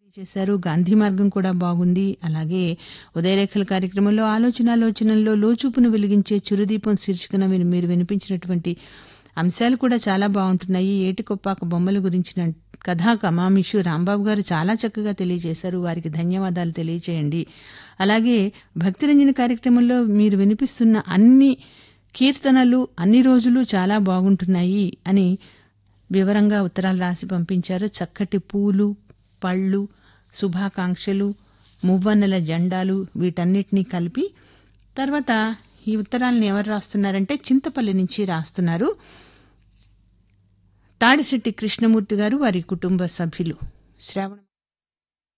చేశారు గాంధీ మార్గం కూడా బాగుంది అలాగే ఉదయరేఖల కార్యక్రమంలో ఆలోచనాలోచనల్లో లోచూపును వెలిగించే చురుదీపం శీర్షికన మీరు మీరు వినిపించినటువంటి అంశాలు కూడా చాలా బాగుంటున్నాయి ఏటికొప్పాక బొమ్మల గురించిన కథా కమామిషు రాంబాబు గారు చాలా చక్కగా తెలియజేశారు వారికి ధన్యవాదాలు తెలియచేయండి అలాగే భక్తిరంజన కార్యక్రమంలో మీరు వినిపిస్తున్న అన్ని కీర్తనలు అన్ని రోజులు చాలా బాగుంటున్నాయి అని వివరంగా ఉత్తరాలు రాసి పంపించారు చక్కటి పూలు పళ్ళు శుభాకాంక్షలు మువ్వన్నెల జెండాలు వీటన్నిటినీ కలిపి తర్వాత ఈ ఉత్తరాలను ఎవరు రాస్తున్నారంటే చింతపల్లి నుంచి రాస్తున్నారు తాడిశెట్టి కృష్ణమూర్తి గారు వారి కుటుంబ సభ్యులు శ్రావణ